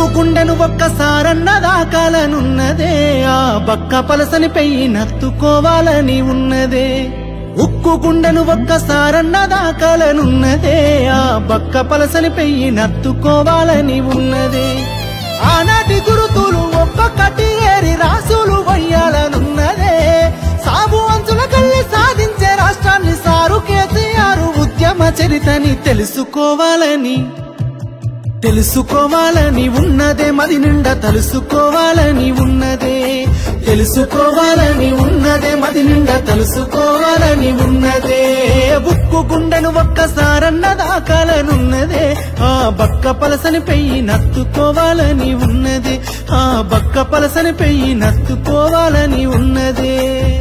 ఉక్కు గుండెను ఒక్కసారన్న దాకాలనున్నదే ఆ బక్క పలసని పెయ్యి నత్తుకోవాలని ఉన్నదే ఉక్కు గుండెను ఒక్కసారన్న దాకాలనున్నదే ఆ బక్క పలసని పెయ్యి నత్తుకోవాలని ఉన్నదే ఆనాటి గురుతులు ఒక్కొక్కటి ఏరి రాసులు వయ్యాలనున్నదే సాగు అంచుల కల్లి సాధించే రాష్ట్రాన్ని సారు కేసీఆర్ ఉద్యమ చరితని తెలుసుకోవాలని తెలుసుకోవాలని ఉన్నదే మది నిండా తెలుసుకోవాలని ఉన్నదే తెలుసుకోవాలని ఉన్నదే మది నిండా తెలుసుకోవాలని ఉన్నదే ఉక్కు గుండెను ఒక్కసారన్న దాకాలనున్నదే ఆ బక్క పలసని పెయ్యి నత్తుకోవాలని ఉన్నదే ఆ బక్క పలసని పెయ్యి నత్తుకోవాలని ఉన్నదే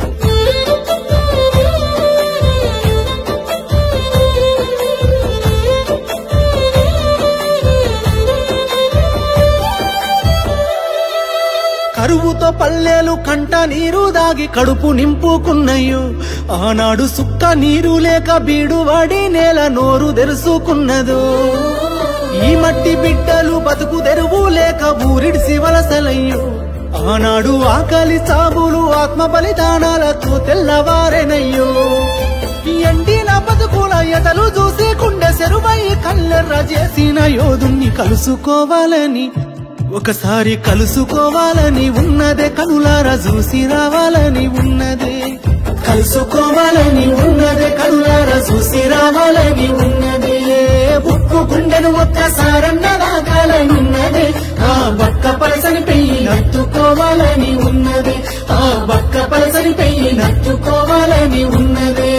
కరువుతో పల్లెలు కంట నీరు దాగి కడుపు నింపుకున్నయ్యో ఆనాడు సుక్క నీరు లేక బీడు వాడి నేల నోరు తెరుసుకున్నదో ఈ మట్టి బిడ్డలు బతుకు తెరువు లేక ఊరిడిసి వలసలయ్యో ఆనాడు ఆకలి సాబులు ఆత్మ బలిదానాలతో తెల్లవారెనయ్యో ఎండిన బతుకుల ఎదలు చూసి కుండె సెరువై కల్లెర్ర చేసిన యోధుణ్ణి కలుసుకోవాలని ఒకసారి కలుసుకోవాలని ఉన్నదే కనులారా చూసి రావాలని ఉన్నదే కలుసుకోవాలని ఉన్నదే కనులారా చూసి రావాలని ఉన్నదే ఉక్కు గుండెను ఒక్కసారన్న రాగాలని ఉన్నదే ఆ బక్క పలసని పెయ్యి నట్టుకోవాలని ఉన్నదే ఆ బక్క పలసని పెయ్యి నట్టుకోవాలని ఉన్నదే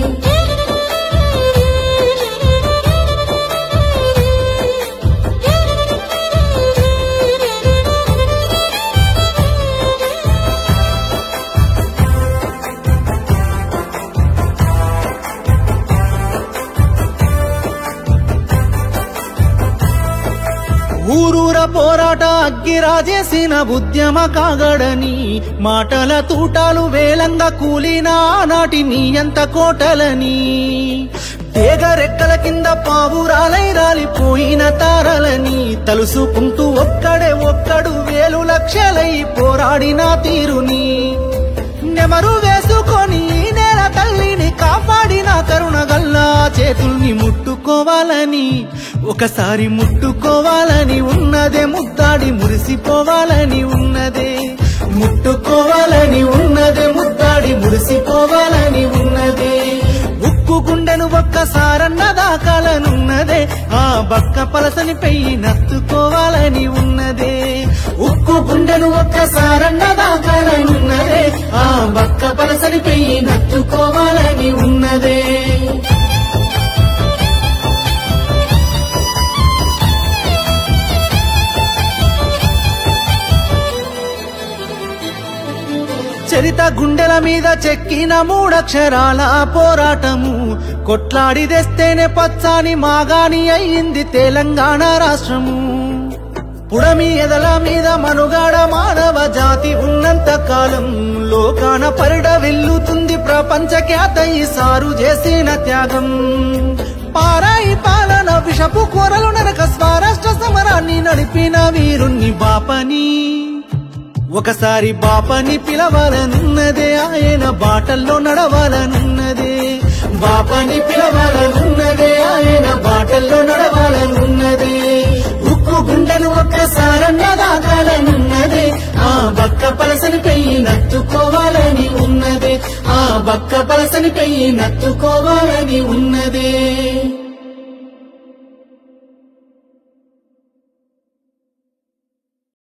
ఊరూర పోరాట అగ్గిరాజేసిన ఉద్యమ కాగడని మాటల తూటాలు వేలంగా కూలిన నాటి నీ ఎంత కోటలని డేగరెక్కల కింద పావురాలై రాలిపోయిన తారలని తలుసుకుంటూ ఒక్కడే ఒక్కడు వేలు లక్షలై పోరాడిన తీరుని నెమరు వేసుకొని ఈ నేల తల్లిని కాపాడిన కరుణ గల్లా చేతుల్ని ముట్టుకోవాలని ఒకసారి ముట్టుకోవాలని ఉన్నదే ముద్దాడి మురిసిపోవాలని ఉన్నదే ముట్టుకోవాలని ఉన్నదే ముద్దాడి మురిసిపోవాలని ఉన్నదే ఉక్కు గుండెను ఒక్కసారన్న దాకాలనున్నదే ఆ బక్క పలసని పెయ్యి నత్తుకోవాలని ఉన్నదే ఉక్కు గుండెను ఒక్కసారన్న దాకాలనున్నదే ఆ బక్క పలసని పెయ్యి నత్తుకోవాలని ఉన్నదే చరిత గుండెల మీద చెక్కిన మూడక్షరాల పోరాటము కొట్లాడి తెస్తేనే పచ్చాని మాగాని అయ్యింది తెలంగాణ రాష్ట్రము పుడమి ఎదల మీద మనుగాడ మానవ జాతి ఉన్నంత కాలం లోకాన పరిడ వెల్లుతుంది ప్రపంచ ఖ్యాత ఈ సారు చేసిన త్యాగం పారాయి పాలన విషపు కూరలు నరక స్వరాష్ట్ర సమరాన్ని నడిపిన వీరుణ్ణి బాపని ఒకసారి బాపని పిలవాలనున్నదే ఆయన బాటల్లో నడవాలనున్నదే బాపని పిలవాలనున్నదే ఆయన బాటల్లో నడవాలనున్నదే ఉక్కు గుండెను ఒక్కసారన్న దాకాలనున్నదే ఆ బక్క పలసని పెయ్యి నత్తుకోవాలని ఉన్నదే ఆ బక్క పలసని పెయ్యి నత్తుకోవాలని ఉన్నదే